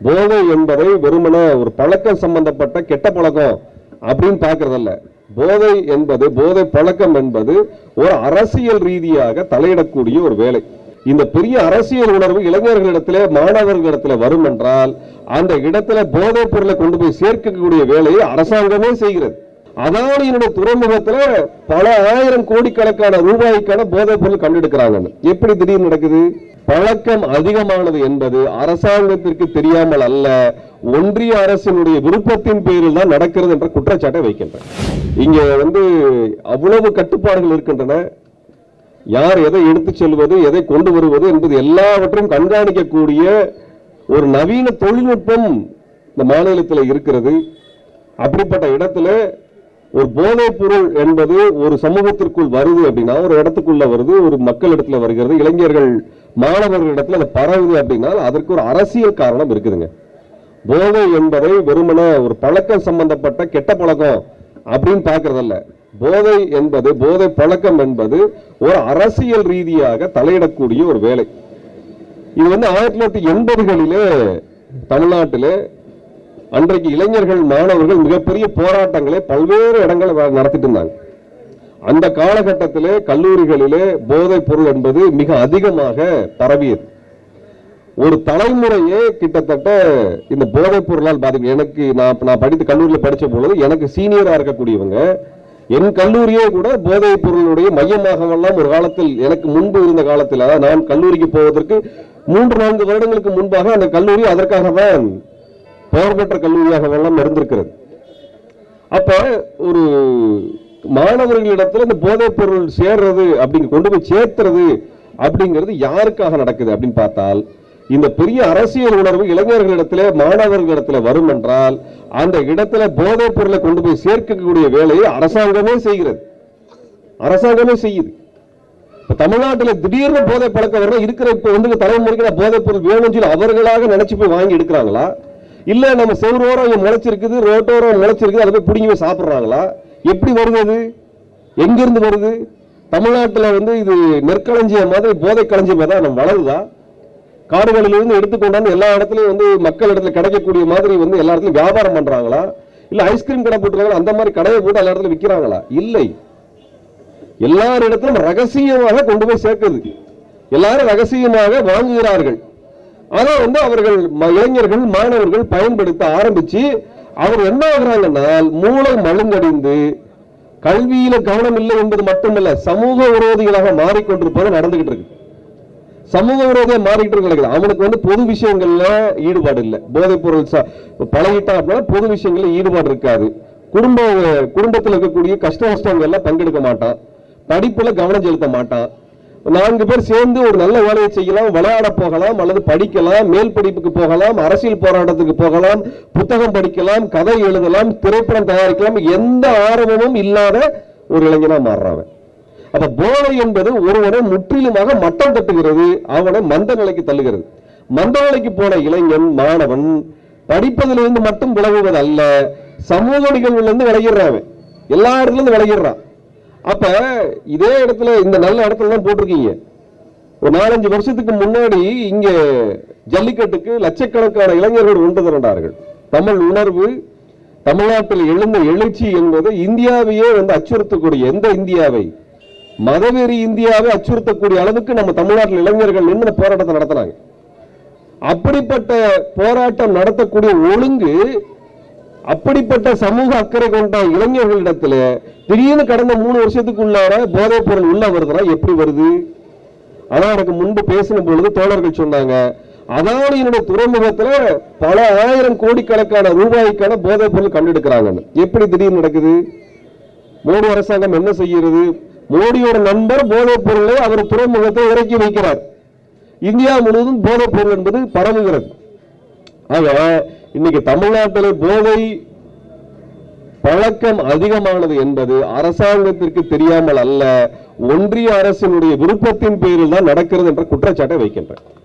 போதை என்பதை வெறுமனே ஒரு பழக்கம் சம்பந்தப்பட்ட கெட்ட பழக்கம் அப்படின்னு பார்க்கறதல்ல போதை என்பது போதை பழக்கம் என்பது ஒரு அரசியல் ரீதியாக தலையிடக்கூடிய ஒரு வேலை இந்த பெரிய அரசியல் உணர்வு இளைஞர்களிடத்திலே மாணவர்களிடத்திலே வரும் என்றால் அந்த இடத்துல போதைப் பொருளை கொண்டு போய் சேர்க்கக்கூடிய வேலையை அரசாங்கமே செய்கிறது அதானியினுடைய துறைமுகத்துல பல ஆயிரம் கோடிக்கணக்கான ரூபாய்க்கான போதைப் பொருள் கண்டெடுக்கிறாங்க எப்படி திடீர்னு நடக்குது பழக்கம் அதிகமானது என்பது அரசாங்கத்திற்கு தெரியாமல் அல்ல ஒன்றிய அரசினுடைய விருப்பத்தின் பேரில் தான் நடக்கிறது என்ற குற்றச்சாட்டை வைக்கின்றன இங்க வந்து அவ்வளவு கட்டுப்பாடுகள் இருக்கின்றன யார் எதை எடுத்துச் செல்வது எதை கொண்டு வருவது என்பது எல்லாவற்றையும் கண்காணிக்கக்கூடிய ஒரு நவீன தொழில்நுட்பம் இந்த மாநிலத்தில் இருக்கிறது அப்படிப்பட்ட இடத்துல ஒரு போதைப் பொருள் என்பது ஒரு சமூகத்திற்குள் வருது அப்படின்னா ஒரு இடத்துக்குள்ள வருது ஒரு மக்கள் இடத்துல வருகிறது இளைஞர்கள் மாணவர்கள் இடத்துல அது பரவுது அப்படின்னா அதற்கு ஒரு அரசியல் காரணம் இருக்குதுங்க போதை என்பதை வெறுமனே ஒரு பழக்கம் சம்பந்தப்பட்ட கெட்ட பழக்கம் அப்படின்னு பார்க்கறதல்ல போதை என்பது போதை பழக்கம் என்பது ஒரு அரசியல் ரீதியாக தலையிடக்கூடிய ஒரு வேலை இது வந்து ஆயிரத்தி தொள்ளாயிரத்தி எண்பதுகளிலே தமிழ்நாட்டிலே அன்றைக்கு இளைஞர்கள் மாணவர்கள் மிகப்பெரிய போராட்டங்களை பல்வேறு இடங்களில் நடத்திட்டு இருந்தாங்க அந்த காலகட்டத்திலே கல்லூரிகளிலே போதைப் பொருள் என்பது மிக அதிகமாக பரவியது ஒரு தலைமுறையே கிட்டத்தட்ட இந்த போதைப் பொருளால் பாதிக்கும் எனக்கு நான் நான் படித்த கல்லூரியில் படிச்ச பொழுது எனக்கு சீனியரா இருக்கக்கூடியவங்க என் கல்லூரியே கூட போதைப் பொருளுடைய மையமாகவெல்லாம் ஒரு காலத்தில் எனக்கு முன்பு இருந்த காலத்தில் அதாவது நான் கல்லூரிக்கு போவதற்கு மூன்று நான்கு வருடங்களுக்கு முன்பாக அந்த கல்லூரி அதற்காக தான் பெயர் பெற்ற கல்லூரியாகவெல்லாம் இருந்திருக்கிறது அப்ப ஒரு மாணவர்களிடத்துல இந்த போதைப் பொருள் சேர்றது அப்படிங்க கொண்டு போய் சேர்த்துறது அப்படிங்கிறது யாருக்காக நடக்குது அப்படின்னு பார்த்தால் இந்த பெரிய அரசியல் உணர்வு இளைஞர்களிடத்திலே மாணவர்களிடத்துல வரும் என்றால் அந்த இடத்துல போதைப் பொருளை கொண்டு போய் சேர்க்கக்கூடிய வேலையை அரசாங்கமே செய்கிறது அரசாங்கமே செய்யுது இப்ப தமிழ்நாட்டுல திடீர்னு போதை பழக்கம் வர இருக்கிற இப்ப வந்து தலைமுறைக்கு நான் போதைப் பொருள் வேணும்னு சொல்லி அவர்களாக நினைச்சு போய் வாங்கி எடுக்கிறாங்களா இல்ல நம்ம செவ்வரோரம் இங்க முளைச்சிருக்குது ரோட்டோரம் முளைச்சிருக்குது அதை போய் பிடிங்கி போய் சாப்பிடுறாங்களா எப்படி வருது அது எங்க இருந்து வருது தமிழ்நாட்டுல வந்து இது நெற்களஞ்சியம் மாதிரி போதை களஞ்சியம் தான் நம்ம வளருதா காடுகளிலிருந்து எடுத்து கொண்டாந்து எல்லா இடத்துலயும் வந்து மக்கள் இடத்துல கிடைக்கக்கூடிய மாதிரி வந்து எல்லா இடத்துலயும் வியாபாரம் பண்றாங்களா இல்ல ஐஸ்கிரீம் கடை போட்டுருக்காங்களா அந்த மாதிரி கடையை போட்டு எல்லா இடத்துல விக்கிறாங்களா இல்லை எல்லார் இடத்திலும் ரகசியமாக கொண்டு போய் சேர்க்குது எல்லாரும் ரகசியமாக வாங்குகிறார்கள் அதை வந்து அவர்கள் ம- இளைஞர்கள் மாணவர்கள் பயன்படுத்த ஆரம்பிச்சு அவர் என்ன ஆகுறாங்கன்னா மூளை மழுங்கடிந்து கல்வியில கவனம் இல்லை என்பது மட்டுமல்ல சமூக விரோதிகளாக மாறிக்கொண்டிருப்பது நடந்துகிட்டு இருக்கு சமூக விரோதியா மாறிக்கிட்டு இருக்கு அவனுக்கு வந்து பொது விஷயங்கள்ல ஈடுபாடு இல்லை போதைப் பொருள் ச- பழகிட்டான் அப்படின்னா பொது விஷயங்கள்ல ஈடுபாடு இருக்காது குடும்ப குடும்பத்தில் இருக்கக்கூடிய கஷ்ட நஷ்டங்கள்ல பங்கெடுக்க மாட்டான் படிப்புல கவனம் செலுத்த மாட்டான் நான்கு பேர் சேர்ந்து ஒரு நல்ல வேலையை செய்யலாம் விளையாட போகலாம் அல்லது படிக்கலாம் மேல் படிப்புக்கு போகலாம் அரசியல் போராட்டத்துக்கு போகலாம் புத்தகம் படிக்கலாம் கதை எழுதலாம் திரைப்படம் தயாரிக்கலாம் எந்த ஆர்வமும் இல்லாத ஒரு இளைஞனா மாறுறான் அப்ப போதை என்பது ஒருவனை முற்றிலுமாக மட்டம் தட்டுகிறது அவனை மந்த நிலைக்கு தள்ளுகிறது மந்த நிலைக்கு போன இளைஞன் மாணவன் படிப்பதிலிருந்து மட்டும் விலகுவது அல்ல சமூக நிகழ்வுல விலகிடுறான் அவன். எல்லா இடத்துல இருந்து விலகிடுறான் அப்ப இதே இடத்துல இந்த நல்ல இடத்துல தான் போட்டிருக்கீங்க ஒரு நாலஞ்சு வருஷத்துக்கு முன்னாடி இங்க ஜல்லிக்கட்டுக்கு லட்சக்கணக்கான இளைஞர்கள் ஒன்று திரண்டார்கள் தமிழ் உணர்வு தமிழ்நாட்டில் எழுந்த எழுச்சி என்பது இந்தியாவையே வந்து அச்சுறுத்தக்கூடிய எந்த இந்தியாவை மதவெறி இந்தியாவை அச்சுறுத்தக்கூடிய அளவுக்கு நம்ம தமிழ்நாட்டில் இளைஞர்கள் நின்று இந்த போராட்டத்தை நடத்தினாங்க அப்படிப்பட்ட போராட்டம் நடத்தக்கூடிய ஒழுங்கு அப்படிப்பட்ட சமூக அக்கறை கொண்ட இளைஞர்களிடத்துல திடீர்னு கடந்த மூணு வருஷத்துக்குள்ளார போதைப் பொருள் உள்ள வருதுன்னா எப்படி வருது அதான் எனக்கு முன்பு பேசின பொழுது தோழர்கள் சொன்னாங்க அதானியினுடைய துறைமுகத்துல பல ஆயிரம் கோடிக்கணக்கான ரூபாய்க்கான போதைப் பொருள் கண்டெடுக்கிறாங்கன்னு எப்படி திடீர்னு நடக்குது மோடி அரசாங்கம் என்ன செய்கிறது மோடியோட நண்பர் போதைப் பொருளை அவர் துறைமுகத்தை இறக்கி வைக்கிறார் இந்தியா முழுவதும் போதைப் பொருள் என்பது பரவுகிறது ஆக இன்னைக்கு தமிழ்நாட்டில் போதை பழக்கம் அதிகமானது என்பது அரசாங்கத்திற்கு தெரியாமல் அல்ல ஒன்றிய அரசினுடைய விருப்பத்தின் பேரில் தான் நடக்கிறது என்ற குற்றச்சாட்டை வைக்கின்றேன்